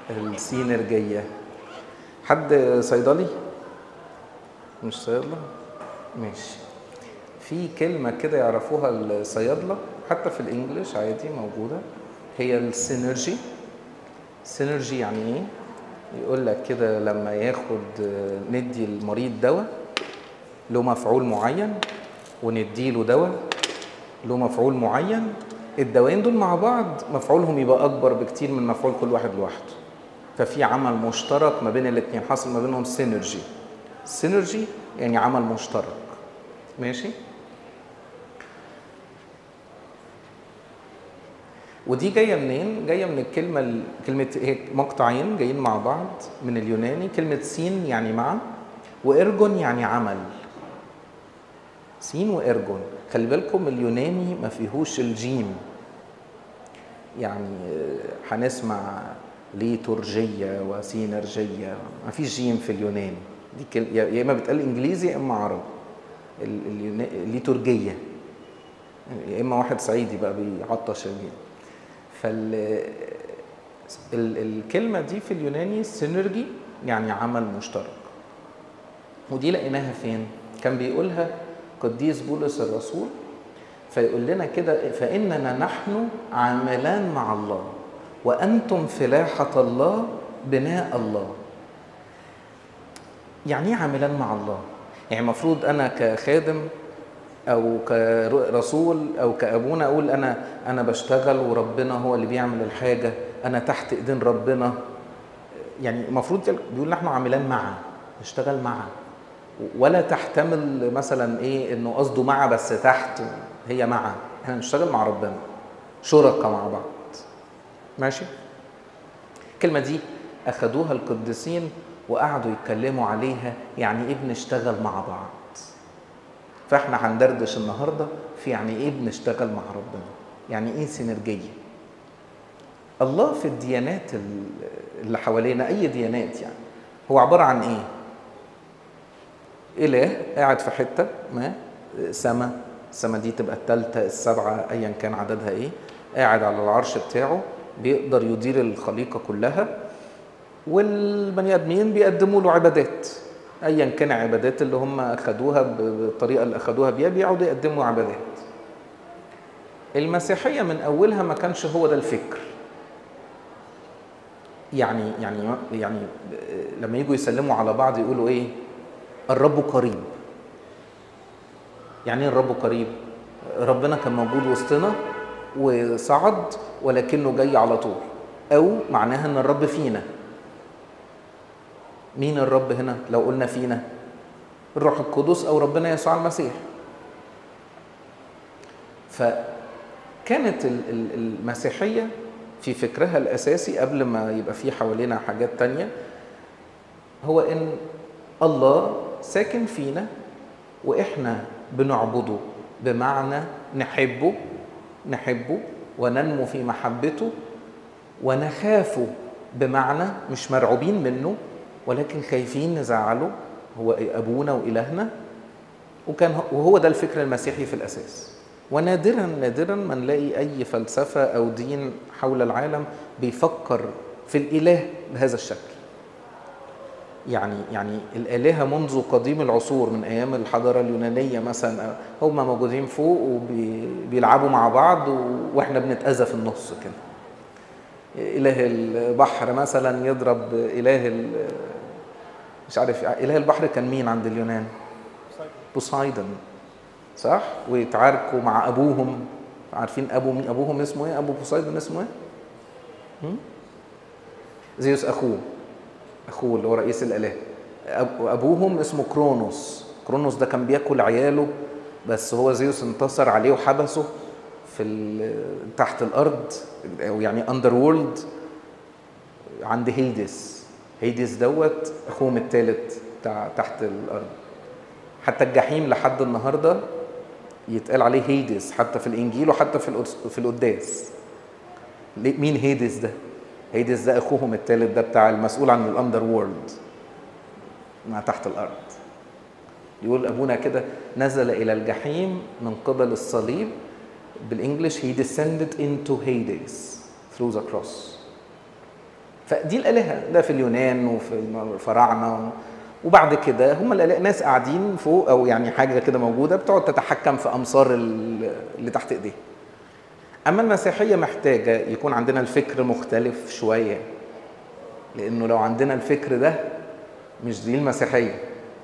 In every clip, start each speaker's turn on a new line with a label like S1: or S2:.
S1: السينرجية حد صيدلي مش صيدلة ماشي في كلمة كده يعرفوها الصيادلة حتى في الانجليش عادي موجودة هي السينرجي سينرجي يعني ايه يقول لك كده لما ياخد ندي المريض دواء له مفعول معين ونديله دواء له مفعول معين الدوايين دول مع بعض مفعولهم يبقى اكبر بكتير من مفعول كل واحد لوحده ففي عمل مشترك ما بين الاثنين حصل ما بينهم سينرجي سينرجي يعني عمل مشترك ماشي ودي جايه منين؟ جايه من الكلمه كلمه هيك مقطعين جايين مع بعض من اليوناني كلمه سين يعني مع وارجون يعني عمل سين وارجون خلي بالكم اليوناني ما فيهوش الجيم يعني هنسمع ليتورجية وسينرجية ما فيش جيم في اليوناني دي كل... يا اما بتقال انجليزي يا اما عربي الليتورجية يا اما واحد صعيدي بقى بيعطش الجيم فال ال... الكلمة دي في اليوناني سينرجي يعني عمل مشترك ودي لقيناها فين؟ كان بيقولها قديس بولس الرسول فيقول لنا كده فإننا نحن عاملان مع الله وأنتم فلاحة الله بناء الله يعني ايه عاملان مع الله؟ يعني المفروض أنا كخادم أو كرسول أو كأبونا أقول أنا أنا بشتغل وربنا هو اللي بيعمل الحاجة أنا تحت إيدين ربنا يعني المفروض بيقول نحن عاملان معه نشتغل معه ولا تحتمل مثلا ايه انه قصده مع بس تحت هي مع احنا نشتغل مع ربنا شركاء مع بعض ماشي الكلمه دي اخدوها القديسين وقعدوا يتكلموا عليها يعني ايه بنشتغل مع بعض فاحنا هندردش النهارده في يعني ايه بنشتغل مع ربنا يعني ايه سينرجيه الله في الديانات اللي حوالينا اي ديانات يعني هو عباره عن ايه اله قاعد في حته ما سما السما دي تبقى الثالثه السبعه ايا كان عددها ايه قاعد على العرش بتاعه بيقدر يدير الخليقه كلها والبني ادمين بيقدموا له عبادات ايا كان عبادات اللي هم اخذوها بالطريقه اللي اخذوها بيها بيقعدوا يقدموا عبادات المسيحيه من اولها ما كانش هو ده الفكر يعني يعني يعني لما يجوا يسلموا على بعض يقولوا ايه الرب قريب يعني ايه الرب قريب ربنا كان موجود وسطنا وصعد ولكنه جاي على طول او معناها ان الرب فينا مين الرب هنا لو قلنا فينا الروح القدس او ربنا يسوع المسيح فكانت المسيحيه في فكرها الاساسي قبل ما يبقى في حوالينا حاجات تانية هو ان الله ساكن فينا واحنا بنعبده بمعنى نحبه نحبه وننمو في محبته ونخافه بمعنى مش مرعوبين منه ولكن خايفين نزعله هو ابونا والهنا وكان وهو ده الفكر المسيحي في الاساس ونادرا نادرا ما نلاقي اي فلسفه او دين حول العالم بيفكر في الاله بهذا الشكل يعني يعني الآلهة منذ قديم العصور من أيام الحضارة اليونانية مثلا هم موجودين فوق وبيلعبوا مع بعض وإحنا بنتأذى في النص كده إله البحر مثلا يضرب إله مش عارف إله البحر كان مين عند اليونان؟ بوسايدن صح؟ ويتعاركوا مع أبوهم عارفين أبو مين أبوهم اسمه إيه؟ أبو بوسايدن اسمه إيه؟ زيوس أخوه اخوه اللي هو رئيس الاله ابوهم اسمه كرونوس كرونوس ده كان بياكل عياله بس هو زيوس انتصر عليه وحبسه في تحت الارض او يعني اندر وورلد عند هيدس هيدس دوت اخوهم الثالث بتاع تحت الارض حتى الجحيم لحد النهارده يتقال عليه هيدس حتى في الانجيل وحتى في في القداس مين هيدس ده هيدس ده اخوهم الثالث ده بتاع المسؤول عن الاندر وورلد ما تحت الارض يقول ابونا كده نزل الى الجحيم من قبل الصليب بالانجلش he descended into Hades through the cross فدي الالهه ده في اليونان وفي الفراعنه وبعد كده هم ناس قاعدين فوق او يعني حاجه كده موجوده بتقعد تتحكم في امصار اللي تحت ايديها اما المسيحيه محتاجه يكون عندنا الفكر مختلف شويه لانه لو عندنا الفكر ده مش دي المسيحيه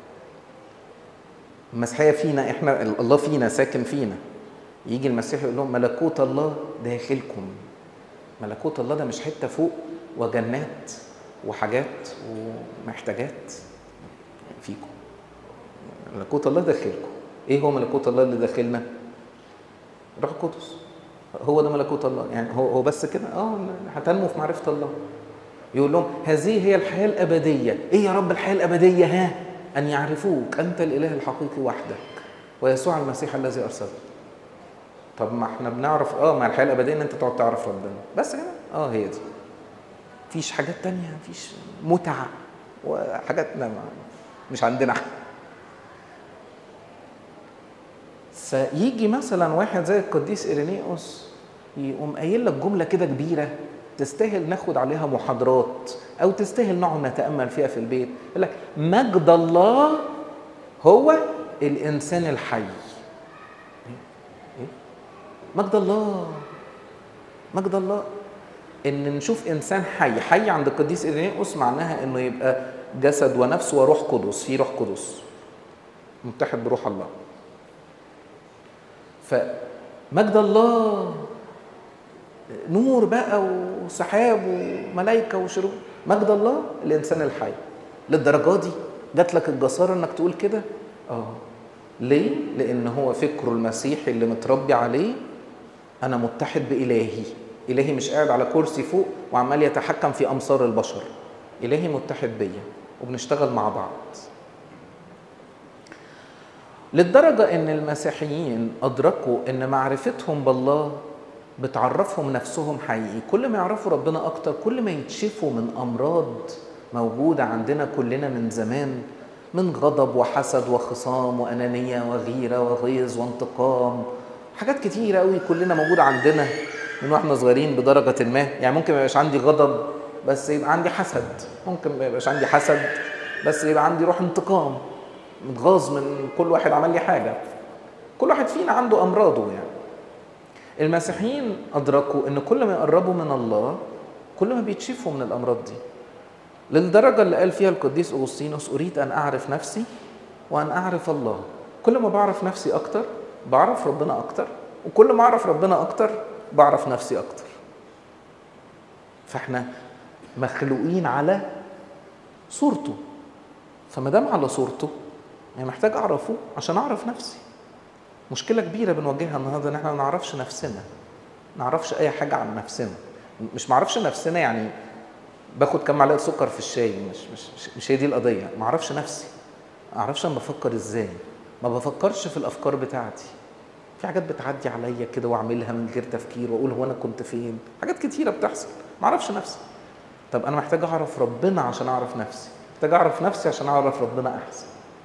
S1: المسيحيه فينا احنا الله فينا ساكن فينا يجي المسيح يقول لهم ملكوت الله داخلكم ملكوت الله ده مش حته فوق وجنات وحاجات ومحتاجات فيكم ملكوت الله داخلكم ايه هو ملكوت الله اللي داخلنا روح القدس هو ده ملكوت الله يعني هو هو بس كده اه هتنمو في معرفه الله يقول لهم هذه هي الحياه الابديه ايه يا رب الحياه الابديه ها ان يعرفوك انت الاله الحقيقي وحدك ويسوع المسيح الذي ارسله طب ما احنا بنعرف اه ما الحياه الابديه ان انت تقعد تعرف ربنا بس كده اه هي دي مفيش حاجات تانية مفيش متعه وحاجات مش عندنا فيجي مثلا واحد زي القديس إيرينيوس يقوم قايل لك جمله كده كبيره تستاهل ناخد عليها محاضرات او تستاهل نقعد نتامل فيها في البيت يقول لك مجد الله هو الانسان الحي مجد الله مجد الله ان نشوف انسان حي حي عند القديس إيرينيوس معناها انه يبقى جسد ونفس وروح قدس في روح قدس متحد بروح الله فمجد الله نور بقى وسحاب وملائكه وشروق مجد الله الانسان الحي للدرجه دي جات لك الجساره انك تقول كده اه ليه لان هو فكره المسيحي اللي متربي عليه انا متحد بالهي الهي مش قاعد على كرسي فوق وعمال يتحكم في امصار البشر الهي متحد بيا وبنشتغل مع بعض للدرجة إن المسيحيين أدركوا إن معرفتهم بالله بتعرفهم نفسهم حقيقي كل ما يعرفوا ربنا أكتر كل ما يتشفوا من أمراض موجودة عندنا كلنا من زمان من غضب وحسد وخصام وأنانية وغيرة وغيظ وانتقام حاجات كتيرة قوي كلنا موجودة عندنا من واحنا صغيرين بدرجة ما يعني ممكن ما يبقاش عندي غضب بس يبقى عندي حسد ممكن ما يبقاش عندي حسد بس يبقى عندي روح انتقام متغاظ من كل واحد عمل لي حاجة كل واحد فينا عنده أمراضه يعني المسيحيين أدركوا إن كل ما يقربوا من الله كل ما بيتشفوا من الأمراض دي للدرجة اللي قال فيها القديس أغسطينوس أريد أن أعرف نفسي وأن أعرف الله كل ما بعرف نفسي أكتر بعرف ربنا أكتر وكل ما أعرف ربنا أكتر بعرف نفسي أكتر فإحنا مخلوقين على صورته فما دام على صورته يعني محتاج اعرفه عشان اعرف نفسي مشكلة كبيرة بنواجهها النهارده ان احنا ما نعرفش نفسنا ما نعرفش اي حاجة عن نفسنا مش ما اعرفش نفسنا يعني باخد كم معلقة سكر في الشاي مش مش مش, مش هي دي القضية ما اعرفش نفسي ما اعرفش انا بفكر ازاي ما بفكرش في الافكار بتاعتي في حاجات بتعدي عليا كده واعملها من غير تفكير واقول هو انا كنت فين حاجات كتيرة بتحصل ما اعرفش نفسي طب انا محتاج اعرف ربنا عشان اعرف نفسي محتاج اعرف نفسي عشان اعرف ربنا احسن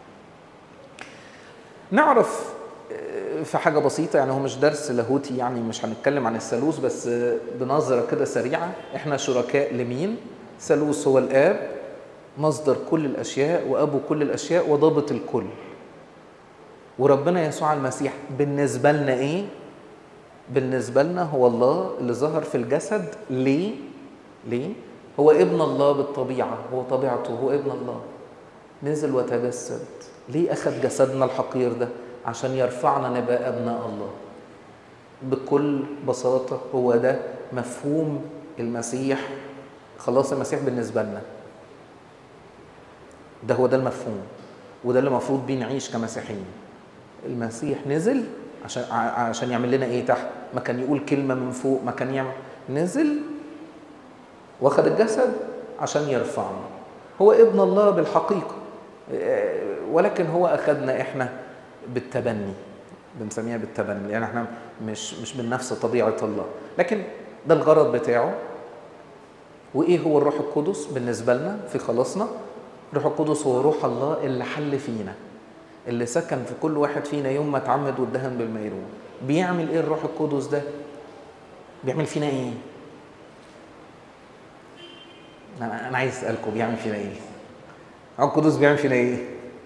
S1: نعرف في حاجة بسيطة يعني هو مش درس لاهوتي يعني مش هنتكلم عن الثالوث بس بنظرة كده سريعة احنا شركاء لمين؟ ثالوث هو الآب مصدر كل الأشياء وأبو كل الأشياء وضابط الكل وربنا يسوع المسيح بالنسبة لنا إيه؟ بالنسبة لنا هو الله اللي ظهر في الجسد ليه؟ ليه؟ هو ابن الله بالطبيعة هو طبيعته هو ابن الله نزل وتجسد ليه أخذ جسدنا الحقير ده؟ عشان يرفعنا نبقى أبناء الله بكل بساطة هو ده مفهوم المسيح خلاص المسيح بالنسبة لنا ده هو ده المفهوم وده اللي المفروض بيه نعيش كمسيحيين المسيح نزل عشان عشان يعمل لنا ايه تحت ما كان يقول كلمه من فوق ما كان يعمل نزل واخد الجسد عشان يرفعنا هو ابن الله بالحقيقه ولكن هو اخذنا احنا بالتبني بنسميها بالتبني يعني احنا مش مش من نفس طبيعه الله لكن ده الغرض بتاعه وايه هو الروح القدس بالنسبه لنا في خلاصنا الروح القدس هو روح الله اللي حل فينا اللي سكن في كل واحد فينا يوم ما اتعمد واتدهن بالميرون بيعمل ايه الروح القدس ده بيعمل فينا ايه انا انا عايز اسالكم بيعمل فينا ايه الروح القدس بيعمل فينا ايه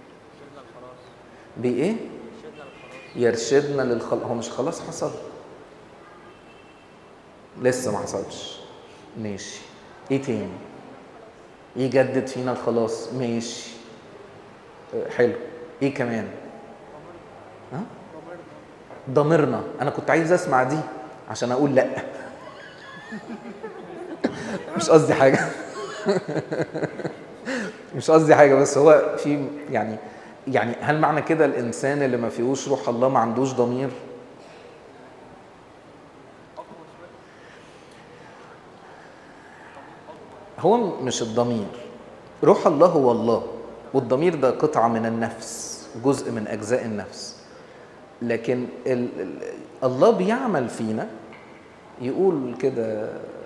S1: بايه يرشدنا للخلاص هو مش خلاص حصل لسه ما حصلش ماشي ايه تاني يجدد فينا الخلاص ماشي أه، حلو ايه كمان ها ضميرنا انا كنت عايز اسمع دي عشان اقول لا مش قصدي حاجه مش قصدي حاجه بس هو في يعني يعني هل معنى كده الانسان اللي ما فيهوش روح الله ما عندوش ضمير هو مش الضمير روح الله هو الله والضمير ده قطعه من النفس جزء من اجزاء النفس لكن ال ال الله بيعمل فينا يقول كده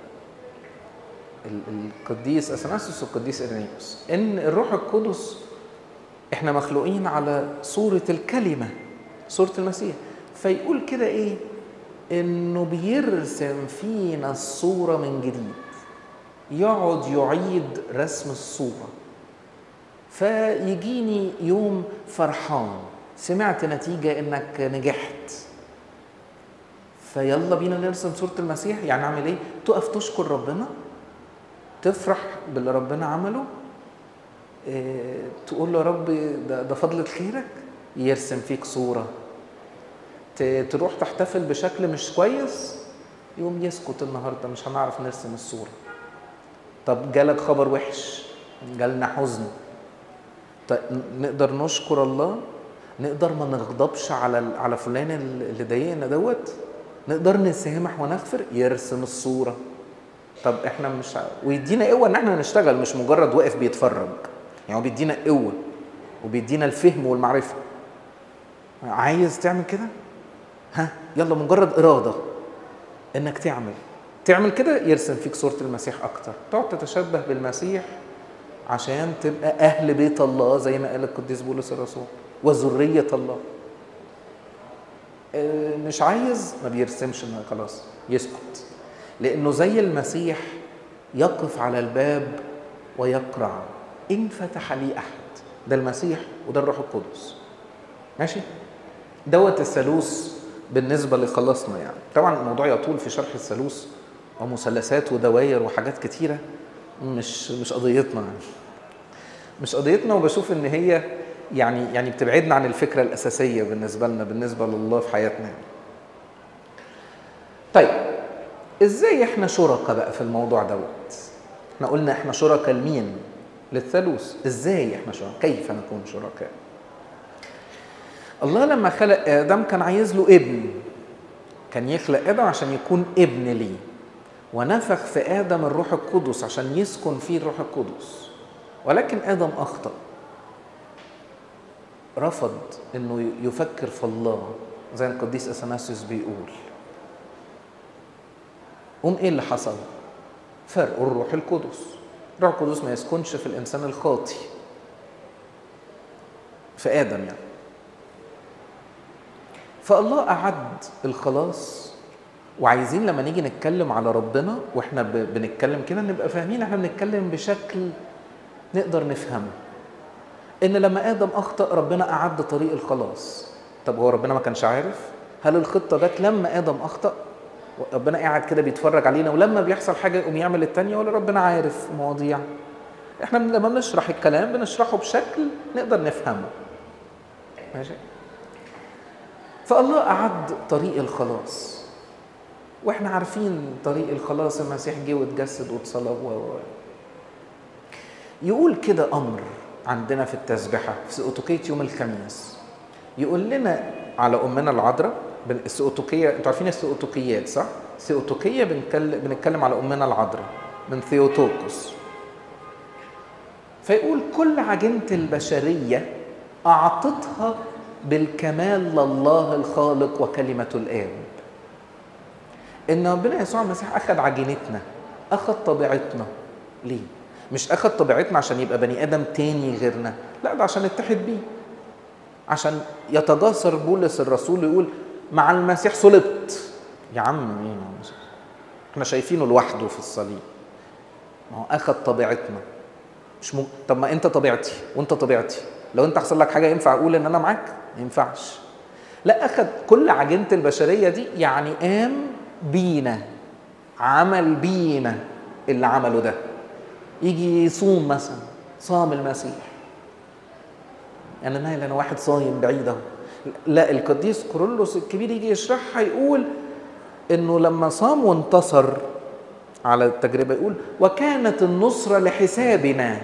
S1: ال- القديس اثناسيوس والقديس ارينيوس ان الروح القدس احنا مخلوقين على صورة الكلمة صورة المسيح فيقول كده ايه انه بيرسم فينا الصورة من جديد يقعد يعيد رسم الصورة فيجيني يوم فرحان سمعت نتيجة انك نجحت فيلا بينا نرسم صورة المسيح يعني اعمل ايه تقف تشكر ربنا تفرح باللي ربنا عمله إيه، تقول له يا رب ده, ده فضلة خيرك يرسم فيك صورة ت- تروح تحتفل بشكل مش كويس يقوم يسكت النهارده مش هنعرف نرسم الصورة طب جالك خبر وحش جالنا حزن طيب نقدر نشكر الله نقدر ما نغضبش على ال- على فلان اللي ضايقنا دوت نقدر نسامح ونغفر يرسم الصوره طب احنا مش ع- ويدينا قوه ان احنا نشتغل مش مجرد واقف بيتفرج يعني هو بيدينا قوه وبيدينا الفهم والمعرفه عايز تعمل كده ها يلا مجرد اراده انك تعمل تعمل كده يرسم فيك صوره المسيح اكتر تقعد تتشبه بالمسيح عشان تبقى اهل بيت الله زي ما قال القديس بولس الرسول وذريه الله آه، مش عايز ما بيرسمش إنه خلاص يسكت لانه زي المسيح يقف على الباب ويقرع ان فتح لي احد ده المسيح وده الروح القدس ماشي دوت الثالوث بالنسبه لخلصنا يعني طبعا الموضوع يطول في شرح الثالوث ومثلثات ودواير وحاجات كتيره مش مش قضيتنا يعني مش قضيتنا وبشوف ان هي يعني يعني بتبعدنا عن الفكره الاساسيه بالنسبه لنا بالنسبه لله في حياتنا يعني. طيب ازاي احنا شركاء بقى في الموضوع دوت احنا قلنا احنا شركاء لمين للثالوث ازاي احنا شركاء كيف نكون شركاء الله لما خلق ادم كان عايز له ابن كان يخلق ادم عشان يكون ابن ليه ونفخ في ادم الروح القدس عشان يسكن فيه الروح القدس ولكن ادم اخطا رفض انه يفكر في الله زي القديس اثناسيوس بيقول قوم ايه اللي حصل فرق الروح القدس الروح القدس ما يسكنش في الانسان الخاطي في ادم يعني فالله اعد الخلاص وعايزين لما نيجي نتكلم على ربنا واحنا ب- بنتكلم كده نبقى فاهمين احنا بنتكلم بشكل نقدر نفهمه ان لما ادم اخطا ربنا اعد طريق الخلاص طب هو ربنا ما كانش عارف هل الخطه جت لما ادم اخطا ربنا قاعد كده بيتفرج علينا ولما بيحصل حاجه يقوم يعمل التانية ولا ربنا عارف مواضيع احنا لما بنشرح الكلام بنشرحه بشكل نقدر نفهمه ماشي فالله اعد طريق الخلاص واحنا عارفين طريق الخلاص المسيح جه واتجسد واتصلب و و- يقول كده امر عندنا في التسبحه في سؤتوكيه يوم الخميس يقول لنا على امنا العذراء بن- السؤتوكيه انتوا عارفين السؤتوكيات صح؟ سؤتوكيه بنتكلم بنتكلم على امنا العذراء من ثيوتوكوس فيقول كل عجينه البشريه اعطتها بالكمال لله الخالق وكلمه الاب ان ربنا يسوع المسيح اخذ عجينتنا اخذ طبيعتنا ليه مش اخذ طبيعتنا عشان يبقى بني ادم تاني غيرنا لا ده عشان نتحد بيه عشان يتجاسر بولس الرسول يقول مع المسيح صلبت يا عم مين هو المسيح؟ احنا شايفينه لوحده في الصليب ما هو اخذ طبيعتنا مش م... طب ما انت طبيعتي وانت طبيعتي لو انت حصل لك حاجه ينفع اقول ان انا معاك ما ينفعش لا اخذ كل عجينه البشريه دي يعني قام بينا عمل بينا اللي عمله ده يجي يصوم مثلا صام المسيح انا مالي انا واحد صايم بعيد اهو لا القديس كورولوس الكبير يجي يشرحها يقول انه لما صام وانتصر على التجربه يقول وكانت النصره لحسابنا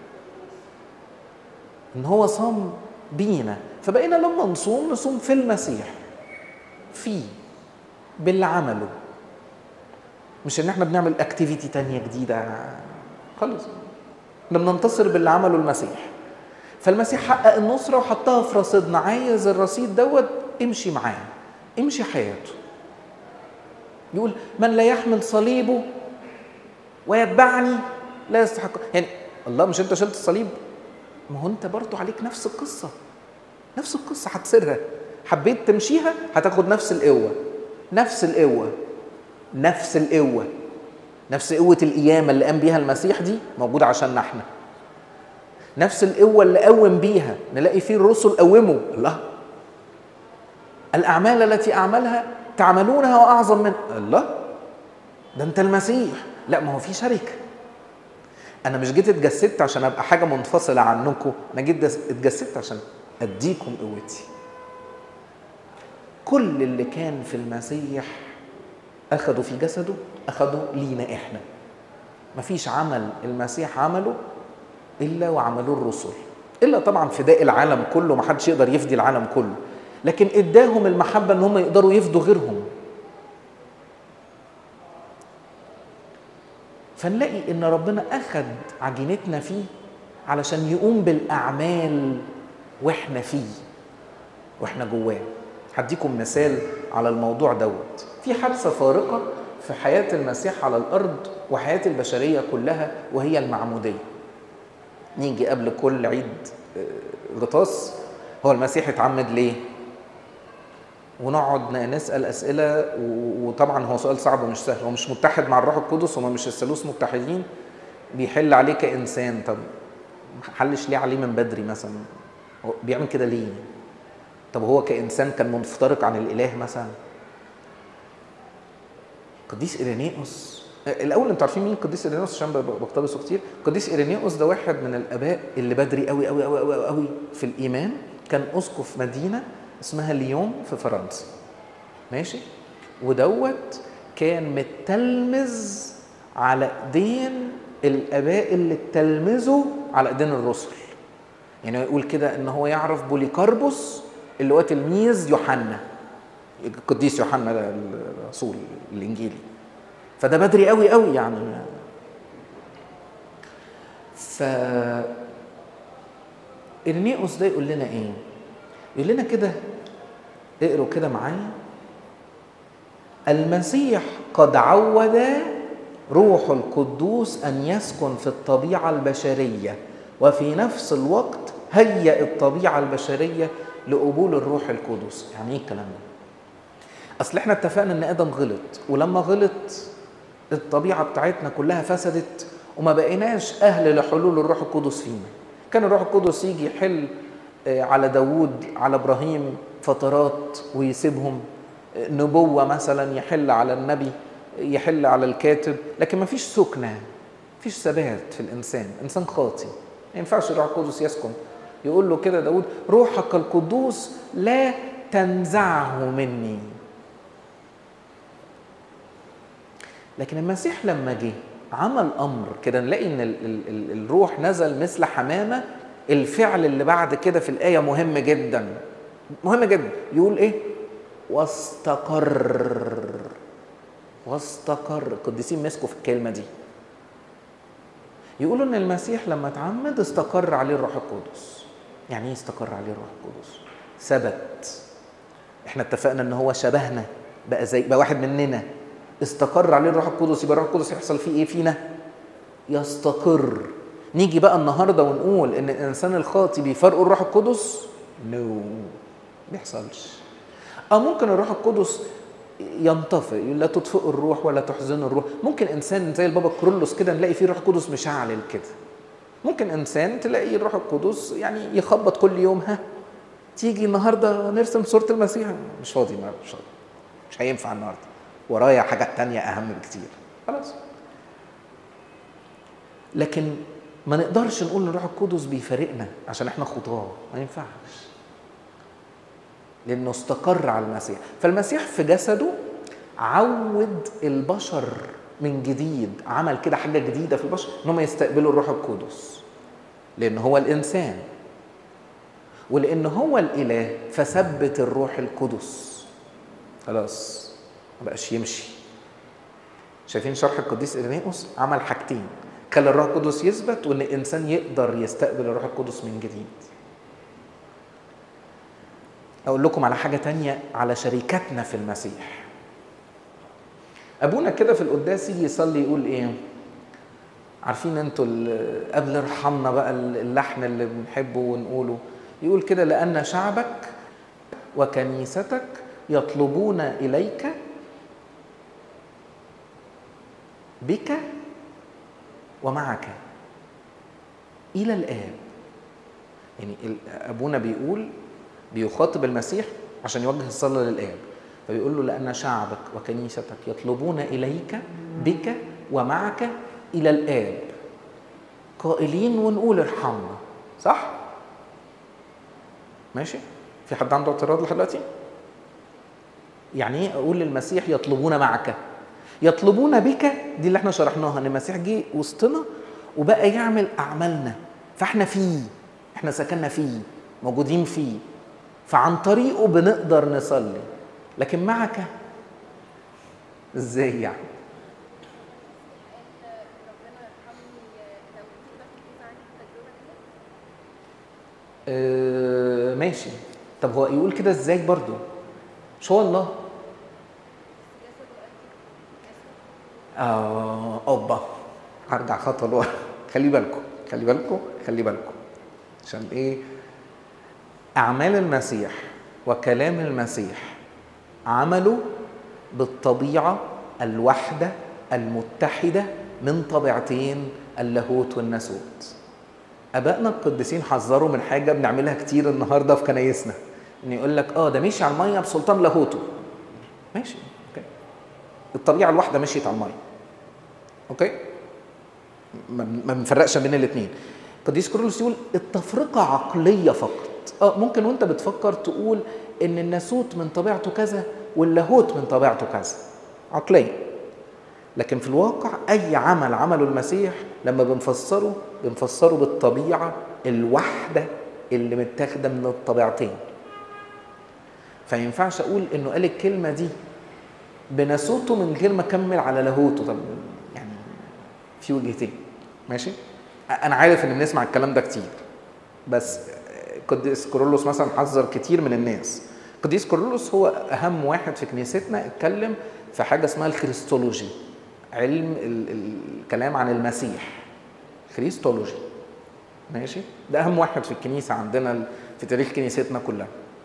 S1: ان هو صام بينا فبقينا لما نصوم نصوم في المسيح فيه باللي عمله مش ان احنا بنعمل اكتيفيتي تانية جديدة خالص احنا بننتصر باللي عمله المسيح فالمسيح حقق النصرة وحطها في رصيدنا عايز الرصيد دوت امشي معاه امشي حياته يقول من لا يحمل صليبه ويتبعني لا يستحق يعني الله مش انت شلت الصليب ما هو انت برضه عليك نفس القصه نفس القصه هتسيرها حبيت تمشيها هتاخد نفس القوه نفس القوه نفس القوه نفس قوه القيامه اللي قام بيها المسيح دي موجوده عشاننا احنا نفس القوه اللي قوم بيها نلاقي فيه الرسل قوموا الله الاعمال التي اعملها تعملونها واعظم من الله ده انت المسيح لا ما هو في شركه انا مش جيت اتجسدت عشان ابقى حاجه منفصله عنكم انا جيت اتجسدت عشان اديكم قوتي كل اللي كان في المسيح اخده في جسده اخده لينا احنا مفيش عمل المسيح عمله الا وعملوه الرسل الا طبعا فداء العالم كله ما حدش يقدر يفدي العالم كله لكن اداهم المحبه ان هم يقدروا يفدوا غيرهم فنلاقي ان ربنا اخذ عجينتنا فيه علشان يقوم بالاعمال واحنا فيه واحنا جواه هديكم مثال على الموضوع دوت في حادثه فارقه في حياه المسيح على الارض وحياه البشريه كلها وهي المعموديه نيجي قبل كل عيد غطاس هو المسيح اتعمد ليه ونقعد نسال اسئله وطبعا هو سؤال صعب ومش سهل هو مش متحد مع الروح القدس هما مش الثالوث متحدين بيحل عليه كانسان طب ما حلش ليه عليه من بدري مثلا هو بيعمل كده ليه طب هو كانسان كان منفترق عن الاله مثلا قديس إيرينيوس الاول انتوا عارفين مين القديس إيرينيوس عشان بقتبسه كتير القديس إيرينيوس ده واحد من الاباء اللي بدري قوي قوي قوي قوي قوي في الايمان كان اسقف مدينه اسمها ليون في فرنسا ماشي ودوت كان متلمذ على ايدين الاباء اللي اتلمذوا على ايدين الرسل يعني يقول كده ان هو يعرف بوليكاربوس اللي هو تلميذ يوحنا القديس يوحنا ده الرسول الانجيلي فده بدري قوي قوي يعني ف إرنيوس ده يقول لنا ايه يقول لنا كده اقروا كده معايا المسيح قد عود روح القدوس ان يسكن في الطبيعه البشريه وفي نفس الوقت هيأ الطبيعه البشريه لقبول الروح القدس يعني ايه الكلام ده اصل احنا اتفقنا ان ادم غلط ولما غلط الطبيعه بتاعتنا كلها فسدت وما بقيناش اهل لحلول الروح القدس فينا كان الروح القدس يجي يحل على داوود على ابراهيم فترات ويسيبهم نبوة مثلا يحل على النبي يحل على الكاتب لكن ما فيش سكنة فيش ثبات في الإنسان إنسان خاطي ما ينفعش الروح القدس يسكن يقول له كده داود روحك القدوس لا تنزعه مني لكن المسيح لما جه عمل امر كده نلاقي ان ال ال ال الروح نزل مثل حمامه الفعل اللي بعد كده في الايه مهم جدا مهم جدا يقول ايه واستقر واستقر القديسين مسكوا في الكلمه دي يقولوا ان المسيح لما اتعمد استقر عليه الروح القدس يعني ايه استقر عليه الروح القدس ثبت احنا اتفقنا ان هو شبهنا بقى زي بقى واحد مننا استقر عليه الروح القدس يبقى الروح القدس يحصل فيه ايه فينا يستقر نيجي بقى النهارده ونقول ان الانسان الخاطي بيفرقوا الروح القدس نو no. بيحصلش او ممكن الروح القدس ينطفئ لا تطفئوا الروح ولا تحزنوا الروح ممكن انسان زي البابا كرولوس كده نلاقي فيه روح القدس مشعلل كده ممكن انسان تلاقي الروح القدس يعني يخبط كل يوم ها تيجي النهارده نرسم صوره المسيح مش فاضي النهارده مش فاضي مش هينفع النهارده ورايا حاجات تانية اهم بكتير خلاص لكن ما نقدرش نقول ان الروح القدس بيفارقنا عشان احنا خطاه ما ينفعش لانه استقر على المسيح فالمسيح في جسده عود البشر من جديد عمل كده حاجه جديده في البشر انهم يستقبلوا الروح القدس لان هو الانسان ولان هو الاله فثبت الروح القدس خلاص ما بقاش يمشي شايفين شرح القديس إرينيوس عمل حاجتين خلى الروح القدس يثبت وان الانسان يقدر يستقبل الروح القدس من جديد اقول لكم على حاجه تانية على شركتنا في المسيح ابونا كده في القداس يجي يصلي يقول ايه عارفين انتوا قبل ارحمنا بقى اللحن اللي بنحبه ونقوله يقول كده لان شعبك وكنيستك يطلبون اليك بك ومعك الى الاب يعني ابونا بيقول بيخاطب المسيح عشان يوجه الصلاه للاب فبيقول له لان شعبك وكنيستك يطلبون اليك بك ومعك الى الاب قائلين ونقول ارحمنا صح ماشي في حد عنده اعتراض لحد دلوقتي يعني ايه اقول للمسيح يطلبون معك يطلبون بك دي اللي احنا شرحناها ان المسيح جه وسطنا وبقى يعمل اعمالنا فاحنا فيه احنا سكننا فيه موجودين فيه فعن طريقه بنقدر نصلي لكن معك ازاي يعني آه ماشي طب هو يقول كده ازاي برضو مش هو الله اه اوبا هرجع خطوه لورا خلي بالكم خلي بالكم خلي بالكم عشان ايه اعمال المسيح وكلام المسيح عملوا بالطبيعه الوحده المتحده من طبيعتين اللاهوت والناسوت ابائنا القديسين حذروا من حاجه بنعملها كتير النهارده في كنايسنا ان يقول لك اه ده مشي على الميه بسلطان لاهوته ماشي اوكي الطبيعه الواحده مشيت على الميه اوكي ما بنفرقش بين الاثنين قديس كورولوس يقول التفرقه عقليه فقط اه ممكن وانت بتفكر تقول ان الناسوت من طبيعته كذا واللاهوت من طبيعته كذا عقليه لكن في الواقع اي عمل عمله المسيح لما بنفسره بنفسره بالطبيعه الواحده اللي متاخده من الطبيعتين فينفعش اقول انه قال الكلمه دي بناسوته من غير ما اكمل على لاهوته طب يعني في وجهتين ماشي انا عارف ان بنسمع الكلام ده كتير بس قديس كورولوس مثلا حذر كتير من الناس قديس كورولوس هو اهم واحد في كنيستنا اتكلم في حاجه اسمها الخريستولوجي علم الكلام عن المسيح خريستولوجي ماشي ده اهم واحد في الكنيسه عندنا في تاريخ كنيستنا كلها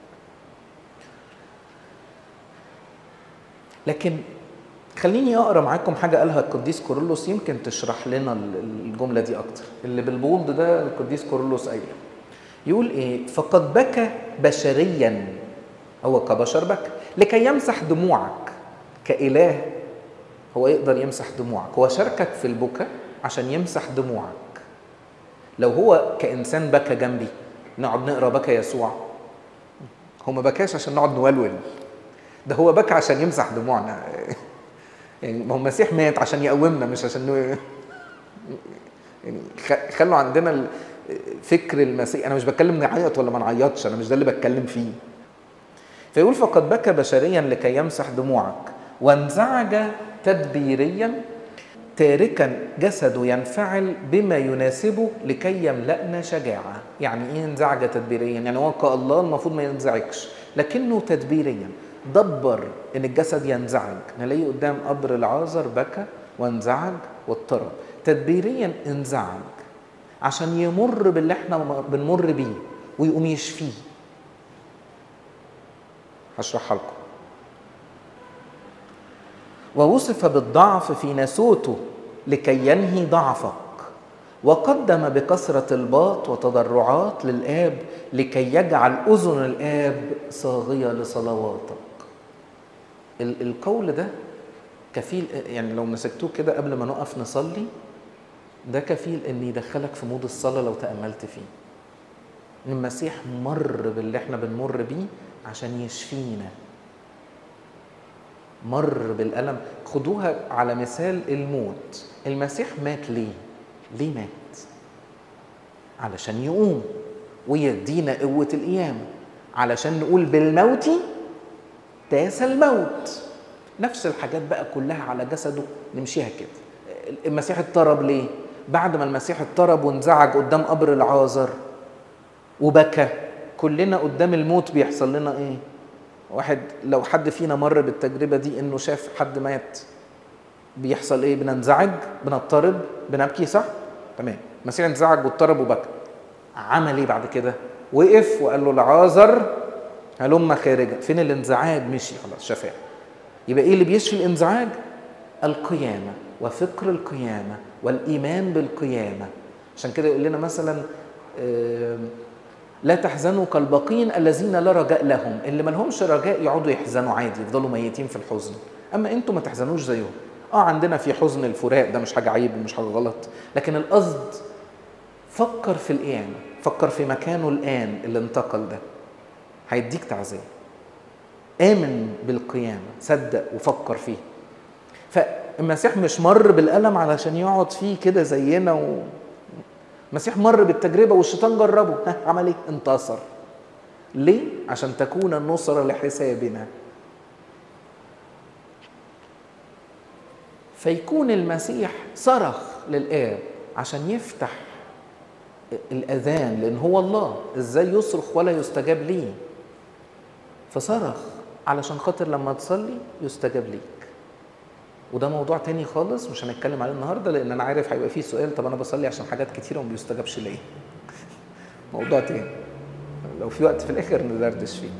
S1: لكن خليني اقرا معاكم حاجه قالها القديس كورولوس يمكن تشرح لنا الجمله دي اكتر اللي بالبولد ده القديس كورولوس قايله يقول ايه فقد بكى بشريا هو كبشر بكى لكي يمسح دموعك كاله هو يقدر يمسح دموعك هو شاركك في البكاء عشان يمسح دموعك لو هو كانسان بكى جنبي نقعد نقرا بكى يسوع هو ما بكاش عشان نقعد نولول ده هو بكى عشان يمسح دموعنا يعني ما هو المسيح مات عشان يقومنا مش عشان نو... يعني خلوا عندنا فكر المسيح انا مش بتكلم نعيط ولا ما نعيطش انا مش ده اللي بتكلم فيه فيقول فقد بكى بشريا لكي يمسح دموعك وانزعج تدبيريا تاركا جسده ينفعل بما يناسبه لكي يملأنا شجاعة يعني ايه انزعج تدبيريا يعني هو كالله المفروض ما ينزعجش لكنه تدبيريا دبر ان الجسد ينزعج نلاقيه قدام قبر العازر بكى وانزعج واضطرب تدبيريا انزعج عشان يمر باللي احنا بنمر بيه ويقوم يشفيه هشرحها لكم ووصف بالضعف في ناسوته لكي ينهي ضعفك وقدم بكثرة الباط وتضرعات للآب لكي يجعل أذن الآب صاغية لصلواتك القول ده كفيل يعني لو مسكتوه كده قبل ما نقف نصلي ده كفيل ان يدخلك في مود الصلاه لو تاملت فيه ان المسيح مر باللي احنا بنمر بيه عشان يشفينا مر بالالم خدوها على مثال الموت المسيح مات ليه ليه مات علشان يقوم ويدينا قوه القيامه علشان نقول بالموت داس الموت نفس الحاجات بقى كلها على جسده نمشيها كده المسيح اضطرب ليه بعد ما المسيح اضطرب وانزعج قدام قبر العازر وبكى كلنا قدام الموت بيحصل لنا ايه واحد لو حد فينا مر بالتجربة دي انه شاف حد مات بيحصل ايه بننزعج بنضطرب بنبكي صح تمام المسيح انزعج واضطرب وبكى عمل ايه بعد كده وقف وقال له العازر هلم خارجا فين الانزعاج مشي خلاص شفاه يبقى ايه اللي بيشفي الانزعاج القيامه وفكر القيامه والايمان بالقيامه عشان كده يقول لنا مثلا لا تحزنوا كالباقين الذين لا رجاء لهم اللي ما لهمش رجاء يقعدوا يحزنوا عادي يفضلوا ميتين في الحزن اما انتوا ما تحزنوش زيهم اه عندنا في حزن الفراق ده مش حاجه عيب ومش حاجه غلط لكن القصد فكر في القيامه فكر في مكانه الان اللي انتقل ده هيديك تعزيه آمن بالقيامة صدق وفكر فيه فالمسيح مش مر بالألم علشان يقعد فيه كده زينا و... المسيح مر بالتجربة والشيطان جربه ها عمل ايه؟ انتصر ليه؟ عشان تكون النصرة لحسابنا فيكون المسيح صرخ للآب عشان يفتح الأذان لأن هو الله إزاي يصرخ ولا يستجاب ليه فصرخ علشان خاطر لما تصلي يستجاب ليك وده موضوع تاني خالص مش هنتكلم عليه النهارده لان انا عارف هيبقى فيه سؤال طب انا بصلي عشان حاجات كتيره وما بيستجابش ليه موضوع تاني لو في وقت في الاخر ندردش فيه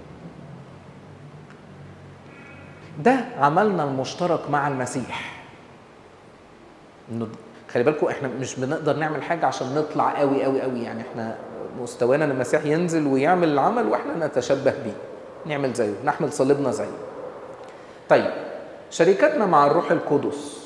S1: ده عملنا المشترك مع المسيح انه خلي بالكم احنا مش بنقدر نعمل حاجه عشان نطلع قوي قوي قوي يعني احنا مستوانا ان المسيح ينزل ويعمل العمل واحنا نتشبه بيه نعمل زيه نحمل صليبنا زيه طيب شركتنا مع الروح القدس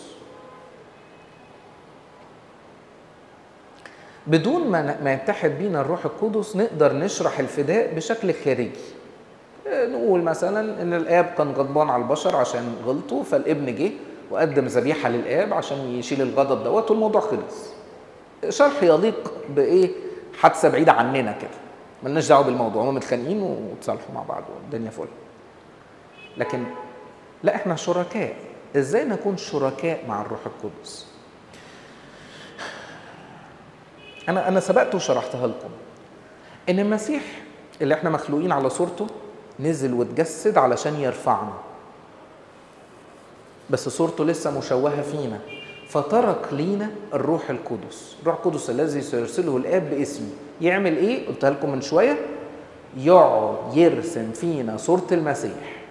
S1: بدون ما ما يتحد بينا الروح القدس نقدر نشرح الفداء بشكل خارجي نقول مثلا ان الاب كان غضبان على البشر عشان غلطوا فالابن جه وقدم ذبيحه للاب عشان يشيل الغضب دوت والموضوع خلص شرح يليق بايه حادثه بعيده عننا كده ملناش دعوه بالموضوع هم متخانقين وتصالحوا مع بعض والدنيا فل لكن لا احنا شركاء ازاي نكون شركاء مع الروح القدس انا انا سبقت وشرحتها لكم ان المسيح اللي احنا مخلوقين على صورته نزل واتجسد علشان يرفعنا بس صورته لسه مشوهه فينا فترك لينا الروح القدس الروح القدس الذي سيرسله الاب باسمي يعمل ايه قلتها لكم من شويه يقعد يرسم فينا صوره المسيح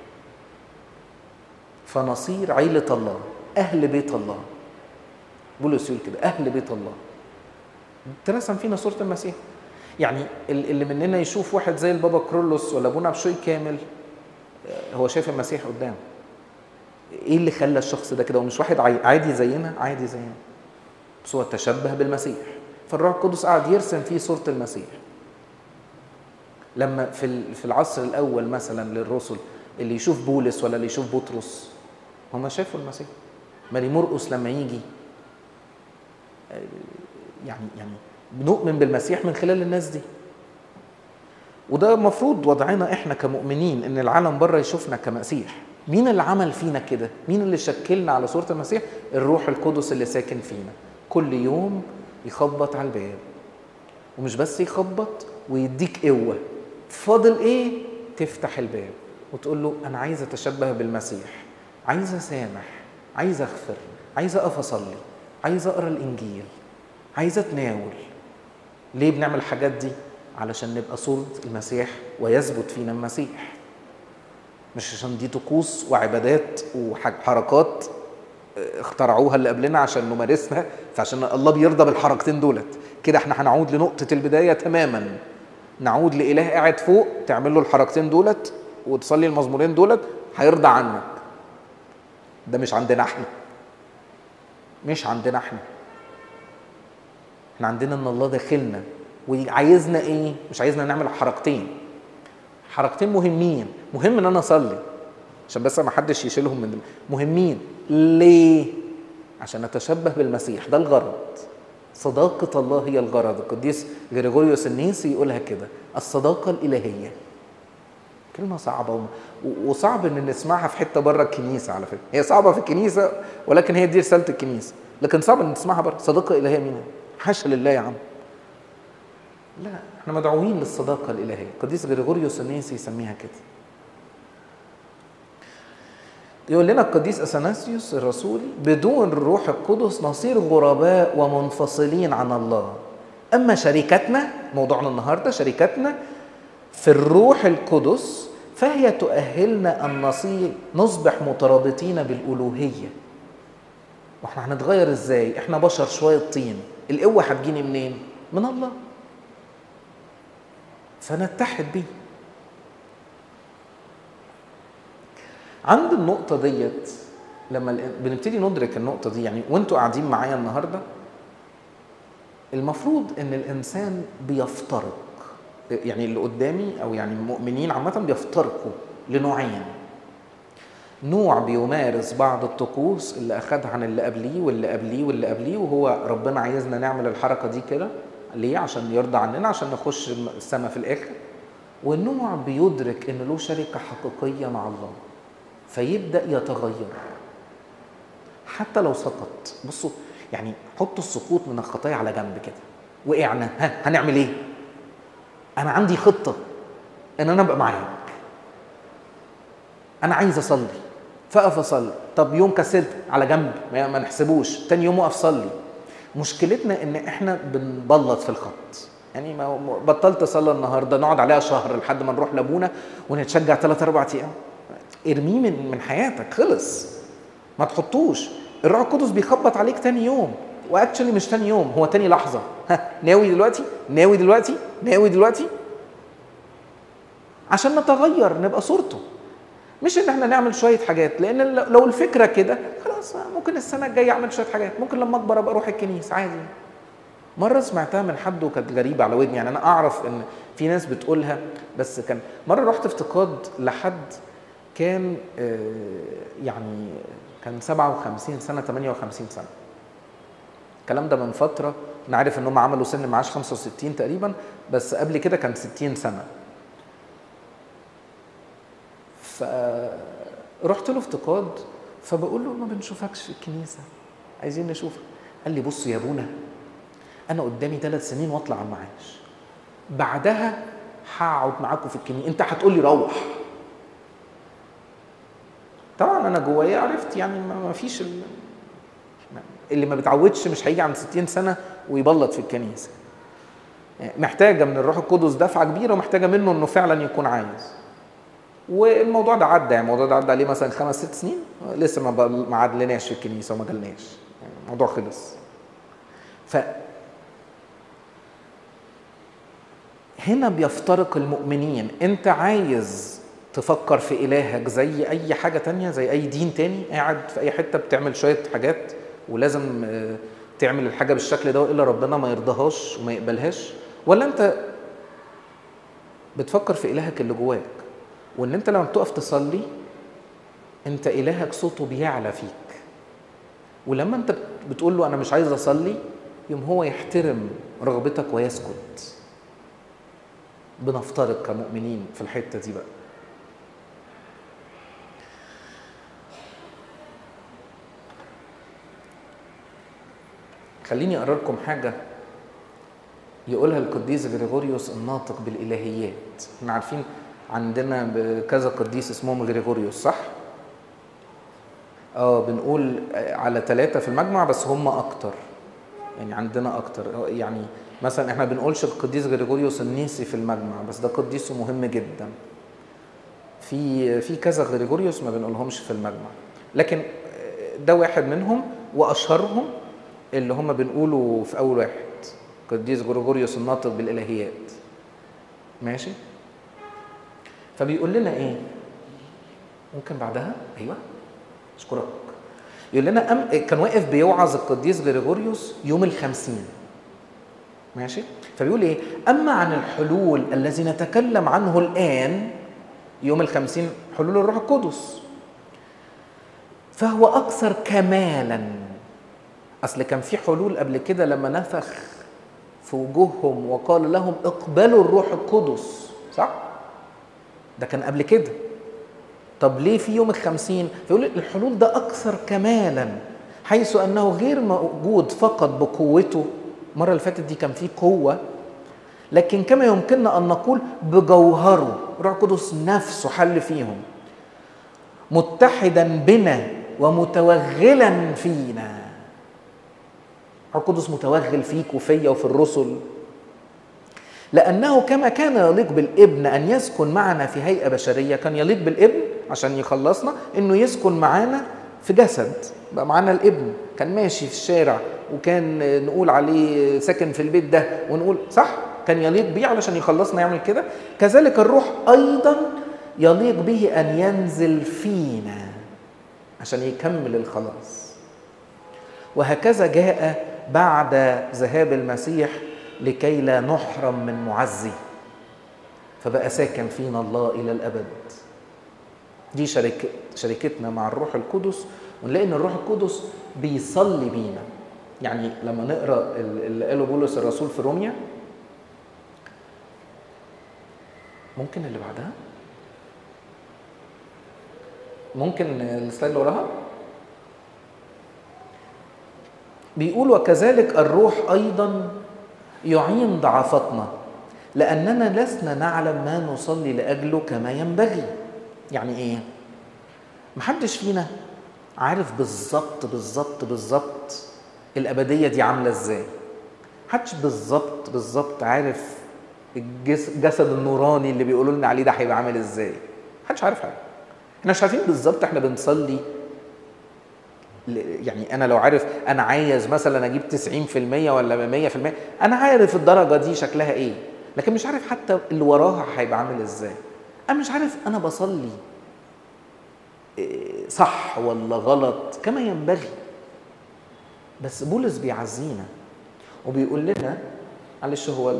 S1: فنصير عيله الله اهل بيت الله بولس يقول كده اهل بيت الله ترسم فينا صوره المسيح يعني اللي مننا يشوف واحد زي البابا كرولوس ولا ابونا بشوي كامل هو شايف المسيح قدامه ايه اللي خلى الشخص ده كده ومش واحد عادي زينا عادي زينا بس هو تشبه بالمسيح فالروح القدس قعد يرسم فيه صوره المسيح لما في في العصر الاول مثلا للرسل اللي يشوف بولس ولا اللي يشوف بطرس هم شافوا المسيح ماري مرقس لما يجي يعني يعني بنؤمن بالمسيح من خلال الناس دي وده المفروض وضعنا احنا كمؤمنين ان العالم بره يشوفنا كمسيح مين اللي عمل فينا كده مين اللي شكلنا على صورة المسيح الروح القدس اللي ساكن فينا كل يوم يخبط على الباب ومش بس يخبط ويديك قوة فاضل ايه تفتح الباب وتقول له انا عايز اتشبه بالمسيح عايز اسامح عايز اغفر عايز اقف اصلي عايز اقرا الانجيل عايز اتناول ليه بنعمل الحاجات دي علشان نبقى صورة المسيح ويثبت فينا المسيح مش عشان دي طقوس وعبادات وحركات اخترعوها اللي قبلنا عشان نمارسها فعشان الله بيرضى بالحركتين دولت كده احنا هنعود لنقطة البداية تماما نعود لإله قاعد فوق تعمل له الحركتين دولت وتصلي المزمورين دولت هيرضى عنك ده مش عندنا احنا مش عندنا احنا احنا عندنا ان الله داخلنا وعايزنا ايه مش عايزنا نعمل حركتين حركتين مهمين مهم ان انا اصلي عشان بس ما حدش يشيلهم من دم. مهمين ليه عشان نتشبه بالمسيح ده الغرض صداقة الله هي الغرض القديس غريغوريوس النيسي يقولها كده الصداقة الإلهية كلمة صعبة وصعب ان نسمعها في حتة بره الكنيسة على فكرة هي صعبة في الكنيسة ولكن هي دي رسالة الكنيسة لكن صعب ان نسمعها بره صداقة إلهية مين حاشا لله يا عم لا احنا مدعوين للصداقة الإلهية القديس غريغوريوس النيسي يسميها كده يقول لنا القديس اثناسيوس الرسولي بدون الروح القدس نصير غرباء ومنفصلين عن الله اما شركتنا موضوعنا النهارده شركتنا في الروح القدس فهي تؤهلنا ان نصير نصبح مترابطين بالالوهيه واحنا هنتغير ازاي احنا بشر شويه طين القوه هتجيني منين من الله فنتحد بيه عند النقطه ديت لما بنبتدي ندرك النقطه دي يعني وانتوا قاعدين معايا النهارده المفروض ان الانسان بيفترق يعني اللي قدامي او يعني المؤمنين عامه بيفترقوا لنوعين نوع بيمارس بعض الطقوس اللي اخدها عن اللي قبليه واللي قبليه واللي قبليه وهو ربنا عايزنا نعمل الحركه دي كده ليه عشان يرضى عننا عشان نخش السماء في الاخر والنوع بيدرك ان له شركه حقيقيه مع الله فيبدا يتغير حتى لو سقط بصوا يعني حطوا السقوط من الخطايا على جنب كده وقعنا ها هنعمل ايه انا عندي خطه ان انا ابقى معاك انا عايز اصلي فاقف اصلي طب يوم كسلت على جنب ما نحسبوش تاني يوم اقف صلي مشكلتنا ان احنا بنبلط في الخط يعني ما بطلت اصلي النهارده نقعد عليها شهر لحد ما نروح لابونا ونتشجع ثلاث اربع ايام ارميه من من حياتك خلص ما تحطوش الروح القدس بيخبط عليك تاني يوم واكشلي مش تاني يوم هو تاني لحظه ها ناوي دلوقتي ناوي دلوقتي ناوي دلوقتي عشان نتغير نبقى صورته مش ان احنا نعمل شويه حاجات لان لو الفكره كده خلاص ممكن السنه الجايه اعمل شويه حاجات ممكن لما اكبر ابقى اروح الكنيسه عادي مره سمعتها من حد وكانت غريبه على ودني يعني انا اعرف ان في ناس بتقولها بس كان مره رحت افتقاد لحد كان يعني كان 57 سنه 58 سنه الكلام ده من فتره انا عارف ان هم عملوا سن معاش 65 تقريبا بس قبل كده كان 60 سنه فرحت له افتقاد فبقول له ما بنشوفكش في الكنيسه عايزين نشوفك قال لي بص يا ابونا انا قدامي ثلاث سنين واطلع على المعاش بعدها هقعد معاكم في الكنيسه انت هتقول لي روح طبعا انا جوايا عرفت يعني ما فيش اللي ما بيتعودش مش هيجي عند 60 سنه ويبلط في الكنيسه محتاجه من الروح القدس دفعه كبيره ومحتاجه منه انه فعلا يكون عايز والموضوع ده عدى يعني الموضوع ده عدى عليه مثلا خمس ست سنين لسه ما ما عدلناش في الكنيسه وما جالناش يعني الموضوع خلص ف هنا بيفترق المؤمنين انت عايز تفكر في إلهك زي أي حاجة تانية زي أي دين تاني قاعد في أي حتة بتعمل شوية حاجات ولازم تعمل الحاجة بالشكل ده وإلا ربنا ما يرضاهاش وما يقبلهاش ولا أنت بتفكر في إلهك اللي جواك وإن أنت لما بتقف تصلي أنت إلهك صوته بيعلى فيك ولما أنت بتقول له أنا مش عايز أصلي يوم هو يحترم رغبتك ويسكت بنفترق كمؤمنين في الحتة دي بقى خليني اقرا لكم حاجه يقولها القديس غريغوريوس الناطق بالالهيات احنا عارفين عندنا كذا قديس اسمهم غريغوريوس صح اه بنقول على ثلاثة في المجمع بس هم أكتر يعني عندنا أكتر يعني مثلا احنا بنقولش القديس غريغوريوس النيسي في المجمع بس ده قديس مهم جدا في في كذا غريغوريوس ما بنقولهمش في المجمع لكن ده واحد منهم واشهرهم اللي هم بنقوله في اول واحد قديس غريغوريوس الناطق بالالهيات ماشي فبيقول لنا ايه ممكن بعدها ايوه اشكرك يقول لنا أم كان واقف بيوعظ القديس غريغوريوس يوم الخمسين ماشي فبيقول ايه اما عن الحلول الذي نتكلم عنه الان يوم الخمسين حلول الروح القدس فهو اكثر كمالا اصل كان في حلول قبل كده لما نفخ في وجوههم وقال لهم اقبلوا الروح القدس صح ده كان قبل كده طب ليه في يوم الخمسين فيقول الحلول ده أكثر كمالا حيث أنه غير موجود فقط بقوته المرة اللي فاتت دي كان فيه قوة لكن كما يمكننا أن نقول بجوهره روح القدس نفسه حل فيهم متحدا بنا ومتوغلا فينا روح القدس متوغل فيك وفيا وفي الرسل لأنه كما كان يليق بالابن أن يسكن معنا في هيئة بشرية كان يليق بالابن عشان يخلصنا إنه يسكن معانا في جسد بقى معانا الابن كان ماشي في الشارع وكان نقول عليه ساكن في البيت ده ونقول صح كان يليق بيه علشان يخلصنا يعمل كده كذلك الروح أيضا يليق به أن ينزل فينا عشان يكمل الخلاص وهكذا جاء بعد ذهاب المسيح لكي لا نحرم من معزي فبقى ساكن فينا الله الى الابد دي شركة شركتنا مع الروح القدس ونلاقي ان الروح القدس بيصلي بينا يعني لما نقرا اللي قاله بولس الرسول في روميا ممكن اللي بعدها ممكن السلايد اللي وراها بيقول وكذلك الروح ايضا يعين ضعفتنا لأننا لسنا نعلم ما نصلي لأجله كما ينبغي يعني إيه؟ محدش فينا عارف بالظبط بالظبط بالظبط الأبدية دي عاملة إزاي محدش بالظبط بالظبط عارف الجسد النوراني اللي بيقولوا لنا عليه ده هيبقى عامل إزاي محدش عارف حاجة احنا مش عارفين بالظبط احنا بنصلي يعني انا لو عارف انا عايز مثلا اجيب 90% ولا 100% انا عارف الدرجه دي شكلها ايه لكن مش عارف حتى اللي وراها هيبقى عامل ازاي انا مش عارف انا بصلي صح ولا غلط كما ينبغي بس بولس بيعزينا وبيقول لنا معلش هو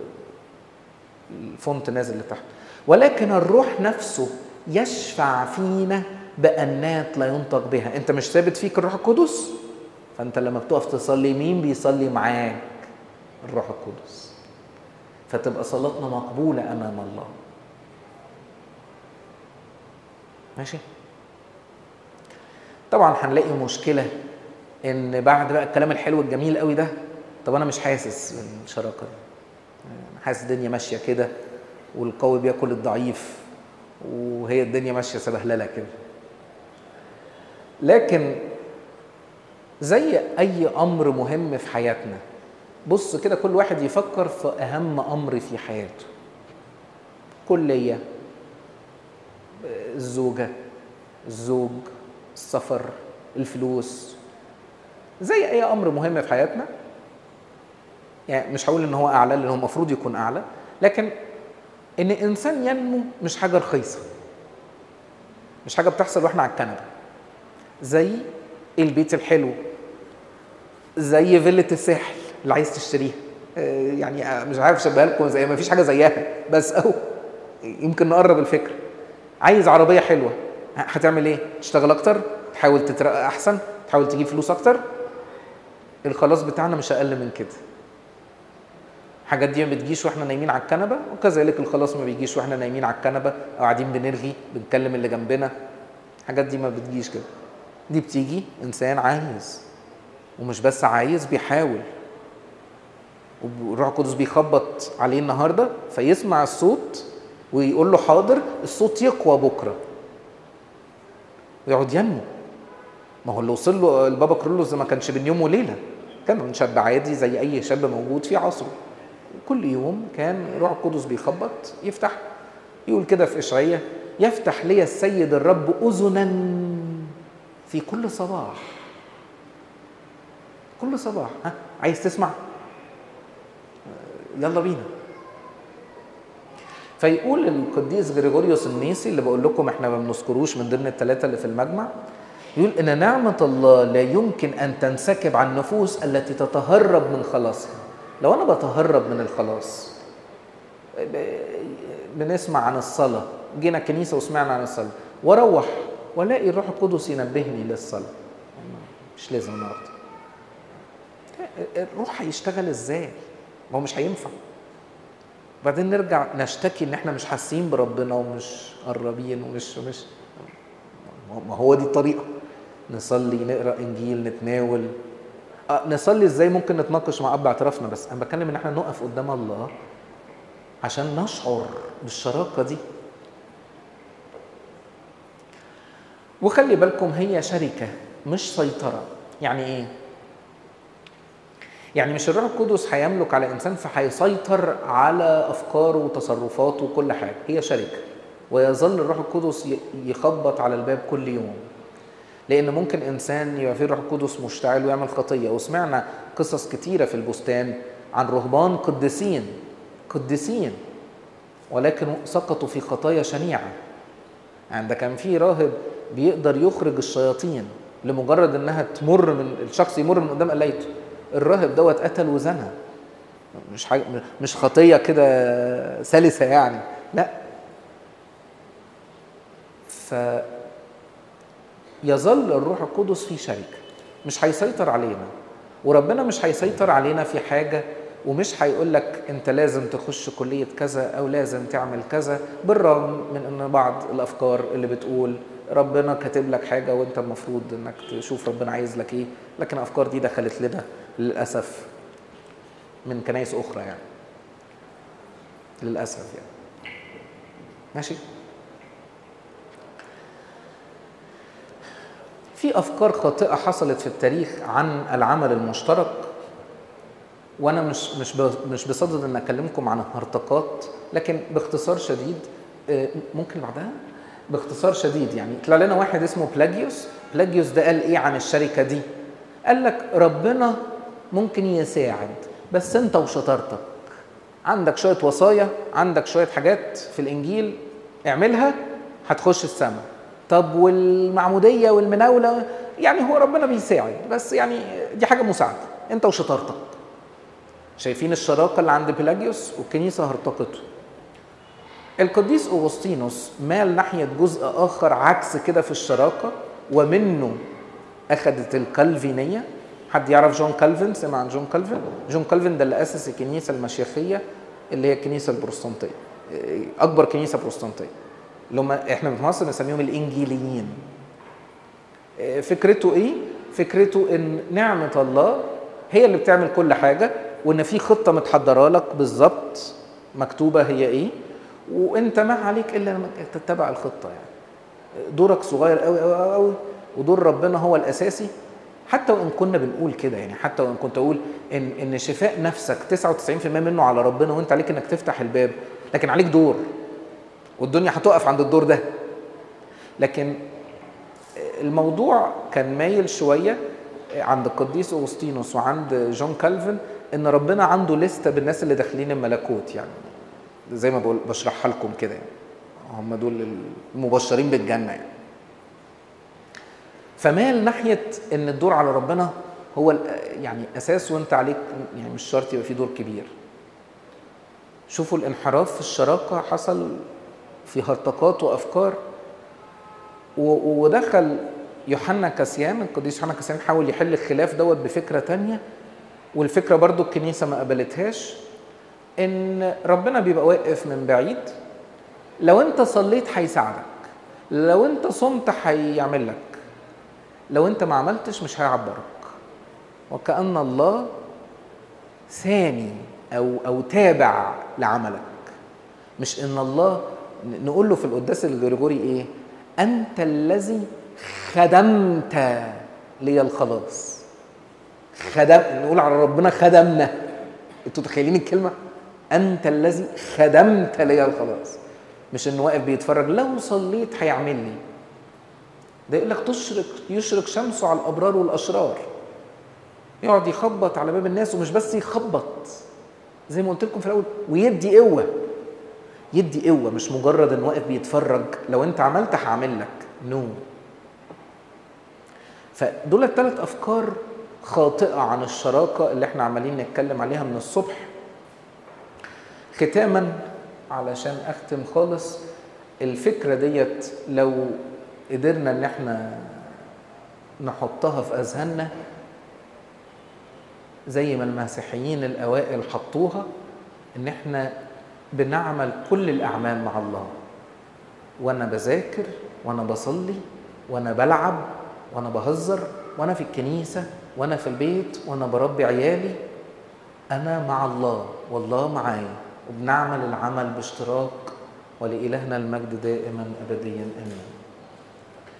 S1: الفونت نازل لتحت ولكن الروح نفسه يشفع فينا بأنات لا ينطق بها انت مش ثابت فيك الروح القدس فانت لما بتقف تصلي مين بيصلي معاك الروح القدس فتبقى صلاتنا مقبولة أمام الله ماشي طبعا هنلاقي مشكلة ان بعد بقى الكلام الحلو الجميل قوي ده طب انا مش حاسس بالشراكة حاسس الدنيا ماشية كده والقوي بياكل الضعيف وهي الدنيا ماشية سبهللة كده لكن زي اي امر مهم في حياتنا بص كده كل واحد يفكر في اهم امر في حياته كليه الزوجه الزوج السفر الفلوس زي اي امر مهم في حياتنا يعني مش هقول ان هو اعلى لان هو المفروض يكون اعلى لكن ان انسان ينمو مش حاجه رخيصه مش حاجه بتحصل واحنا على الكنبه زي البيت الحلو زي فيلة الساحل اللي عايز تشتريها يعني مش عارف اشبهها لكم زي ما فيش حاجه زيها بس اهو يمكن نقرب الفكره عايز عربيه حلوه هتعمل ايه تشتغل اكتر تحاول تترقى احسن تحاول تجيب فلوس اكتر الخلاص بتاعنا مش اقل من كده الحاجات دي ما بتجيش واحنا نايمين على الكنبه وكذلك الخلاص ما بيجيش واحنا نايمين على الكنبه او قاعدين بنرغي بنكلم اللي جنبنا الحاجات دي ما بتجيش كده دي بتيجي انسان عايز ومش بس عايز بيحاول والروح القدس بيخبط عليه النهارده فيسمع الصوت ويقول له حاضر الصوت يقوى بكره ويقعد ينمو ما هو اللي وصل له البابا كرولوس ما كانش بين يوم وليله كان شاب عادي زي اي شاب موجود في عصره كل يوم كان روح القدس بيخبط يفتح يقول كده في اشعياء يفتح لي السيد الرب اذنا في كل صباح كل صباح ها عايز تسمع يلا بينا فيقول القديس غريغوريوس النيسي اللي بقول لكم احنا ما بنذكروش من ضمن الثلاثه اللي في المجمع يقول ان نعمه الله لا يمكن ان تنسكب عن النفوس التي تتهرب من خلاصها لو انا بتهرب من الخلاص بنسمع عن الصلاه جينا الكنيسه وسمعنا عن الصلاه واروح والاقي الروح القدس ينبهني للصلاه مش لازم النهارده الروح هيشتغل ازاي ما هو مش هينفع بعدين نرجع نشتكي ان احنا مش حاسين بربنا ومش قربين ومش مش ما هو دي الطريقه نصلي نقرا انجيل نتناول أه نصلي ازاي ممكن نتناقش مع اب اعترافنا بس انا بتكلم ان احنا نقف قدام الله عشان نشعر بالشراكه دي وخلي بالكم هي شركه مش سيطره يعني ايه يعني مش الروح القدس هيملك على انسان فهيسيطر على افكاره وتصرفاته وكل حاجه هي شركه ويظل الروح القدس يخبط على الباب كل يوم لان ممكن انسان يبقى فيه الروح القدس مشتعل ويعمل خطيه وسمعنا قصص كتيره في البستان عن رهبان قديسين قديسين ولكن سقطوا في خطايا شنيعه يعني ده كان في راهب بيقدر يخرج الشياطين لمجرد انها تمر من الشخص يمر من قدام قلايته الراهب دوت قتل وزنى مش حاجة مش خطيه كده سلسه يعني لا ف يظل الروح القدس في شركه مش هيسيطر علينا وربنا مش هيسيطر علينا في حاجه ومش هيقول لك انت لازم تخش كليه كذا او لازم تعمل كذا بالرغم من ان بعض الافكار اللي بتقول ربنا كاتب لك حاجه وانت المفروض انك تشوف ربنا عايز لك ايه لكن الافكار دي دخلت لنا للاسف من كنايس اخرى يعني للاسف يعني ماشي في افكار خاطئه حصلت في التاريخ عن العمل المشترك وانا مش مش مش بصدد ان اكلمكم عن الهرطقات لكن باختصار شديد ممكن بعدها باختصار شديد يعني طلع لنا واحد اسمه بلاجيوس بلاجيوس ده قال ايه عن الشركه دي قال لك ربنا ممكن يساعد بس انت وشطارتك عندك شويه وصايا عندك شويه حاجات في الانجيل اعملها هتخش السماء طب والمعموديه والمناوله يعني هو ربنا بيساعد بس يعني دي حاجه مساعده انت وشطارتك شايفين الشراكه اللي عند بيلاجيوس والكنيسه هرطقته القديس اغسطينوس مال ناحيه جزء اخر عكس كده في الشراكه ومنه اخذت الكالفينيه حد يعرف جون كالفن سمع عن جون كالفن جون كالفن ده اللي اسس الكنيسه المشيخيه اللي هي الكنيسه البروتستانتيه اكبر كنيسه بروتستانتيه اللي هم احنا في مصر بنسميهم الانجيليين فكرته ايه فكرته ان نعمه الله هي اللي بتعمل كل حاجه وان في خطه متحضره لك بالظبط مكتوبه هي ايه وانت ما عليك الا انك تتبع الخطه يعني دورك صغير قوي قوي قوي, قوي ودور ربنا هو الاساسي حتى وان كنا بنقول كده يعني حتى وان كنت اقول ان ان شفاء نفسك 99% منه على ربنا وانت عليك انك تفتح الباب لكن عليك دور والدنيا هتقف عند الدور ده لكن الموضوع كان مايل شويه عند القديس اغسطينوس وعند جون كالفن ان ربنا عنده لسته بالناس اللي داخلين الملكوت يعني زي ما بقول بشرحها لكم كده يعني هم دول المبشرين بالجنه يعني فمال ناحيه ان الدور على ربنا هو يعني اساس وانت عليك يعني مش شرط يبقى في دور كبير شوفوا الانحراف في الشراكه حصل في هرطقات وافكار ودخل يوحنا كاسيان القديس يوحنا كاسيان حاول يحل الخلاف دوت بفكره تانية والفكره برضو الكنيسه ما قبلتهاش ان ربنا بيبقى واقف من بعيد لو انت صليت هيساعدك لو انت صمت هيعمل لك لو انت ما عملتش مش هيعبرك وكأن الله ثاني او او تابع لعملك مش ان الله نقول له في القداس الجريجوري ايه انت الذي خدمت لي الخلاص خدم نقول على ربنا خدمنا انتوا متخيلين الكلمه انت الذي خدمت لي الخلاص مش انه واقف بيتفرج لو صليت هيعمل لي ده يقول لك تشرق يشرق شمسه على الابرار والاشرار يقعد يخبط على باب الناس ومش بس يخبط زي ما قلت لكم في الاول ويدي قوه يدي قوه مش مجرد انه واقف بيتفرج لو انت عملت هعمل لك نو no. فدول الثلاث افكار خاطئه عن الشراكه اللي احنا عمالين نتكلم عليها من الصبح ختاما علشان اختم خالص الفكره ديت لو قدرنا ان احنا نحطها في اذهاننا زي ما المسيحيين الاوائل حطوها ان احنا بنعمل كل الاعمال مع الله وانا بذاكر وانا بصلي وانا بلعب وانا بهزر وانا في الكنيسه وانا في البيت وانا بربي عيالي انا مع الله والله معايا وبنعمل العمل باشتراك ولإلهنا المجد دائما أبديا آمين